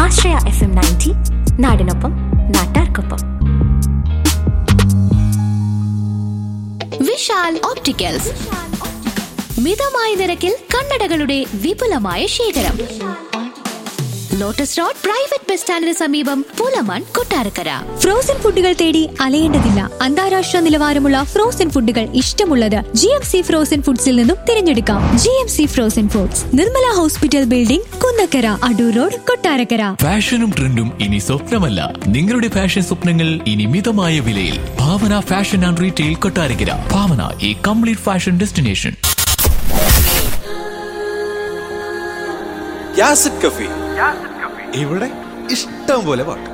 ആശ്രയ F M ninety നാടിനൊപ്പം നാട്ടാർക്കൊപ്പം Vishal opticals മിതമായ നിരക്കിൽ കണ്ണടകളുടെ വിപുലമായ ശേഖരം ലോട്ടസ് റോഡ് പ്രൈവറ്റ് ബസ് സ്റ്റാൻഡിന് സമീപം പൂലമൺ കൊട്ടാരക്കര ഫ്രോസൺ ഫുഡുകൾ തേടി അലയേണ്ടതില്ല അന്താരാഷ്ട്ര നിലവാരമുള്ള ഫ്രോസൺ ഫുഡുകൾ ഇഷ്ടമുള്ളത് ജി എം സി ഫ്രോസൺ ഫുഡ്സിൽ നിന്നും തിരഞ്ഞെടുക്കാം G M C frozen foods Nirmala hospital building Kunnakkara Adoor road Kottarakkara ഫാഷനും ട്രെൻഡും ഇനി സ്വപ്നമല്ല നിങ്ങളുടെ ഫാഷൻ സ്വപ്നങ്ങൾ ഇനി മിതമായ വിലയിൽ Bhavana fashion and retail Kottarakkara Bhavana ഈ കംപ്ലീറ്റ് ഫാഷൻ ഡെസ്റ്റിനേഷൻ യാസിഡ് കഫി ഇവിടെ ഇഷ്ടം പോലെ പാട്ട്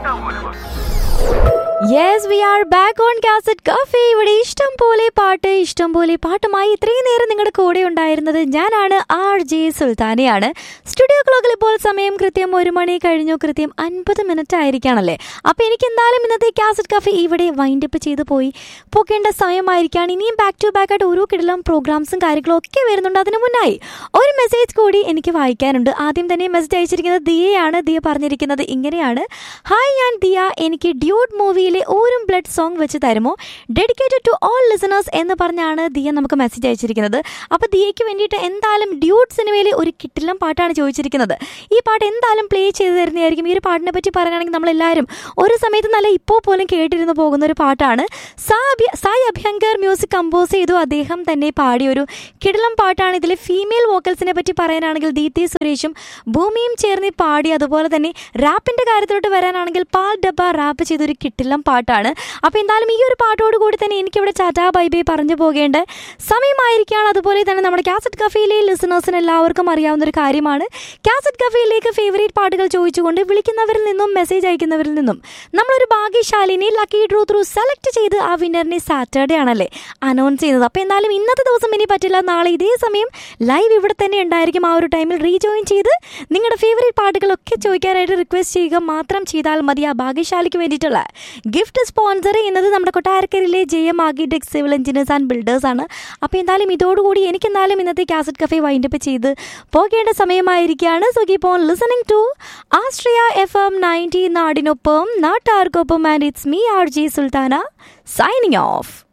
yes we are back on cassette cafe ഇവിടെ ഇഷ്ടം പോലെ പാട്ട് ഇഷ്ടം പോലെ പാട്ടുമായി ഇത്രയും നേരം നിങ്ങളുടെ കൂടെ ഉണ്ടായിരുന്നത് ഞാനാണ് ആർ ജെ സുൽത്താനയാണ് സ്റ്റുഡിയോ ക്ലോക്കിൽ ഇപ്പോൾ സമയം കൃത്യം ഒരു മണി കഴിഞ്ഞു കൃത്യം അൻപത് മിനിറ്റ് ആയിരിക്കാണല്ലേ അപ്പോൾ എനിക്ക് എന്തായാലും ഇന്നത്തെ കാസറ്റ് കഫേ ഇവിടെ വൈൻഡപ്പ് ചെയ്ത് പോയി പോകേണ്ട സമയമായിരിക്കാണ് ഇനിയും ബാക്ക് ടു ബാക്ക് ആയിട്ട് ഓരോ കിടലം പ്രോഗ്രാംസും കാര്യങ്ങളും ഒക്കെ വരുന്നുണ്ട് അതിന് മുന്നായി ഒരു മെസ്സേജ് കൂടി എനിക്ക് വായിക്കാനുണ്ട് ആദ്യം തന്നെ മെസ്സേജ് അയച്ചിരിക്കുന്നത് ദിയയാണ് ദിയ പറഞ്ഞിരിക്കുന്നത് ഇങ്ങനെയാണ് ഹായ് ഞാൻ ദിയ എനിക്ക് ഡ്യൂഡ് മൂവിയിലെ ഓരും ബ്ലഡ് സോങ് വെച്ച് തരുമോ ഡെഡിക്കേറ്റഡ് ടു ഓൾ ലിസണേഴ്സ് എന്ന് പറഞ്ഞാണ് ദിയ നമുക്ക് മെസ്സേജ് അയച്ചിരിക്കുന്നത് അപ്പോൾ ദിയയ്ക്ക് വേണ്ടിയിട്ട് എന്തായാലും ഡ്യൂഡ് സിനിമയിലെ ഒരു കിട്ടില്ലം പാട്ടാണ് ചോദിച്ചിരിക്കുന്നത് ഈ പാട്ട് എന്തായാലും പ്ലേ ചെയ്ത് തരുന്നതായിരിക്കും ഈ ഒരു പാട്ടിനെ പറ്റി പറയുകയാണെങ്കിൽ നമ്മളെല്ലാവരും ഒരു സമയത്ത് നല്ല ഇപ്പോൾ പോലും കേട്ടിരുന്ന് പോകുന്ന ഒരു പാട്ടാണ് സാ അഭി- സായി അഭ്യങ്കർ മ്യൂസിക് കമ്പോസ് ചെയ്തു അദ്ദേഹം തന്നെ പാടിയ ഒരു കിടിലം പാട്ടാണ് ഇതിലെ ഫീമെയിൽ വോക്കൽസിനെ പറ്റി പറയാനാണെങ്കിൽ ദീപ്തി സുരേഷും ഭൂമിയും ചേർന്ന് പാടി അതുപോലെ തന്നെ റാപ്പിന്റെ കാര്യത്തിലോട്ട് വരാനാണെങ്കിൽ പാൽ ഡബ്ബ റാപ്പ് ചെയ്തൊരു കിട്ടില്ലം പാട്ടാണ് അപ്പോൾ എന്തായാലും ഈ ഒരു പാട്ടോട് കൂടി തന്നെ എനിക്കിവിടെ ചാറ്റാ ബൈബൈ പറഞ്ഞു പോകേണ്ട സമയമായിരിക്കുകയാണ് അതുപോലെ തന്നെ നമ്മുടെ കാസറ്റ് കഫയിലെ ലിസണേഴ്സിന് എല്ലാവർക്കും അറിയാവുന്ന ഒരു കാര്യമാണ് കാസറ്റ് കഫയിലേക്ക് ഫേവറേറ്റ് പാട്ടുകൾ ചോദിച്ചുകൊണ്ട് വിളിക്കുന്നവരിൽ നിന്നും മെസ്സേജ് അയക്കുന്നവരിൽ നിന്നും നമ്മളൊരു ഭാഗ്യശാലിനെ ലക്കി ഡ്രൂ ത്രൂ സെലക്ട് ചെയ്ത് ആ വിന്നറിനെ സാറ്റർഡേ ആണല്ലേ അനൗൺസ് ചെയ്യുന്നത് അപ്പോൾ എന്തായാലും ഇന്നത്തെ ദിവസം ഇനി പറ്റില്ല നാളെ ഇതേ സമയം ലൈവ് ഇവിടെ തന്നെ ഉണ്ടായിരിക്കും ആ ഒരു ടൈമിൽ റീജോയിൻ ചെയ്ത് നിങ്ങളുടെ ഫേവറേറ്റ് പാട്ടുകളൊക്കെ ചോദിക്കാനായിട്ട് റിക്വസ്റ്റ് ചെയ്യുക മാത്രം ചെയ്താൽ മതി ആ ഭാഗ്യശാലിക്ക് വേണ്ടിയിട്ടുള്ള ഗിഫ്റ്റ് സ്പോൺസർ ചെയ്യുന്നത് നമ്മുടെ കൊട്ടാരക്കരയിലെ J M architect civil engineers and builders ആണ് അപ്പോൾ എന്തായാലും ഇതോടുകൂടി എനിക്ക് എന്തായാലും ഇന്നത്തെ കാസറ്റ് കഫേ വൈൻഡപ്പ് ചെയ്ത് പോകേണ്ട സമയമായിരിക്കുകയാണ് so keep on listening to Austria F M ninety നാടിനൊപ്പം നാട്ടാർക്കൊപ്പം and it's me R G Sultana signing of